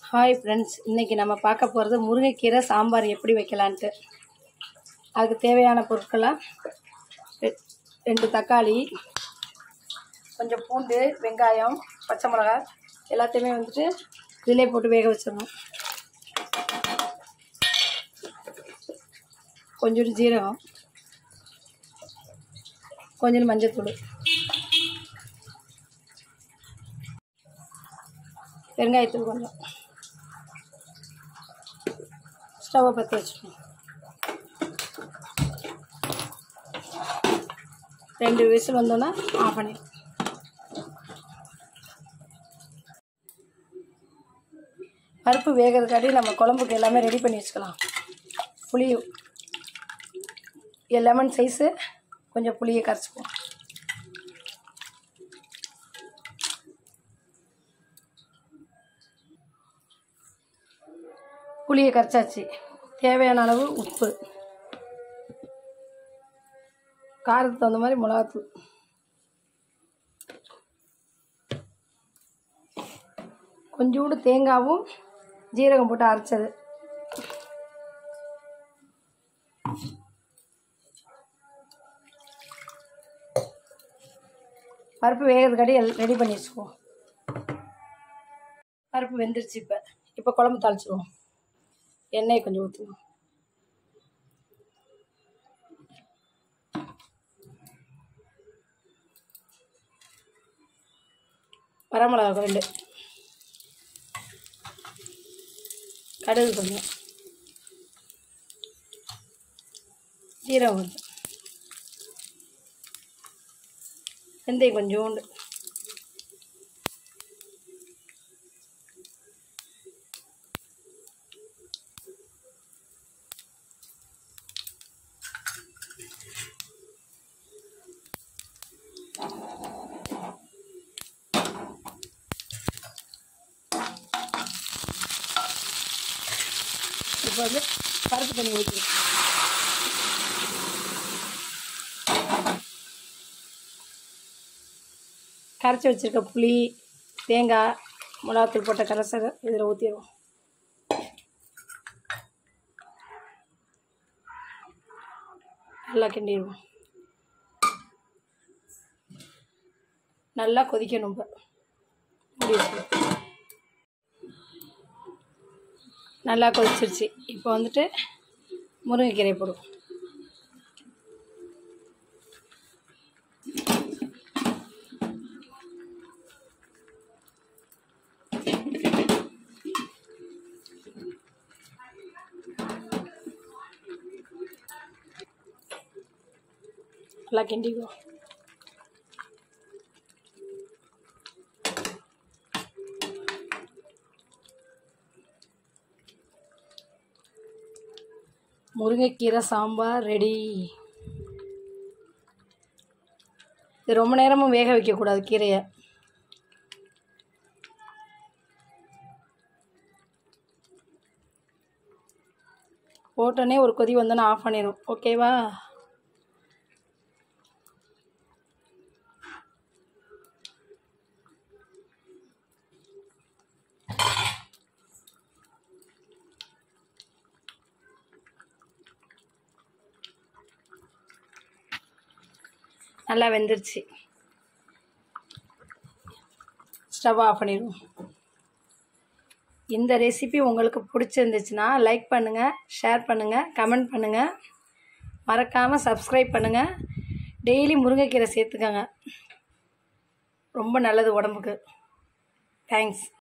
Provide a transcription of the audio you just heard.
hi friends இன்றைக்கி நம்ம பார்க்க போகிறது முருங்கைக்கீரை சாம்பார் எப்படி வைக்கலான்ட்டு அதுக்கு தேவையான பொருட்கள்லாம் ரெ- ரெண்டு தக்காளி கொஞ்சம் பூண்டு வெங்காயம் பச்சை மிளகாய் எல்லாத்தையுமே வந்துட்டு இதிலே போட்டு வேக வச்சிடணும் கொஞ்சோண்டு ஜீரகம் கொஞ்சோண்டு மஞ்சத்தூள் வெங்காயத்தூள் கொஞ்சம் ஸ்டவ்வை பற்ற வச்சுக்கணும் ரெண்டு விசில் வந்தோன்னா ஆஃப் பண்ணிடும் பருப்பு வேகிறதுக்காட்டி நம்ம குழம்புக்கு எல்லாமே ரெடி பண்ணி வச்சுக்கலாம் புளி லெமன் சைஸு கொஞ்சம் புளியை கரைச்சிக்குவோம் புளியை கரைச்சாச்சு தேவையான அளவு உப்பு காரத்துக்கு தகுந்த மாதிரி மிளகாத்தூள் கொஞ்சோண்டு தேங்காவும் ஜீரகம் போட்டு அரைச்சது பருப்பு வேகிறதுக்காடி ரெடி பண்ணி வச்சுக்குவோம் பருப்பு வெந்துருச்சு இப்போ இப்போ குழம்பு தாளிச்சிடுவோம் எண்ணெய் கொஞ்சம் ஊற்றுவோம் வரமிளகா ரெண்டு கடுகு கொஞ்சம் ஜீரகம் கொஞ்சம் வெந்தயம் கொஞ்சோண்டு இப்போ வந்து பருப்பு தண்ணி ஊற்றிடும் கரைச்சி வச்சிருக்க புளி தேங்காய் மிளகாத்தூள் போட்ட கரைசலை இதில் ஊற்றிடுவோம் நல்லா கிண்டிடுவோம் நல்லா கொதிக்கணும் இப்போ மூடி வச்சுருவோம் நல்லா கொதிச்சிருச்சு இப்போ வந்துட்டு முருங்கைக்கீரை போடுவோம் நல்லா கிண்டிக்குவோம் முருங்கைக்கீரை சாம்பார் ரெடி இது ரொம்ப நேரமும் வேக வைக்கக்கூடாது கீரையை போட்டோன்னே ஒரு கொதி வந்தோன்னே ஆஃப் பண்ணிடும் ஓகேவா நல்லா வெந்துருச்சு ஸ்டவ் ஆஃப் பண்ணிடுவோம் இந்த ரெசிபி உங்களுக்கு பிடிச்சிருந்துச்சுன்னா லைக் பண்ணுங்கள் ஷேர் பண்ணுங்கள் கமெண்ட் பண்ணுங்கள் மறக்காமல் சப்ஸ்கிரைப் பண்ணுங்கள் டெய்லி முருங்கைக்கீரை சேர்த்துக்கங்க ரொம்ப நல்லது உடம்புக்கு தேங்க்ஸ்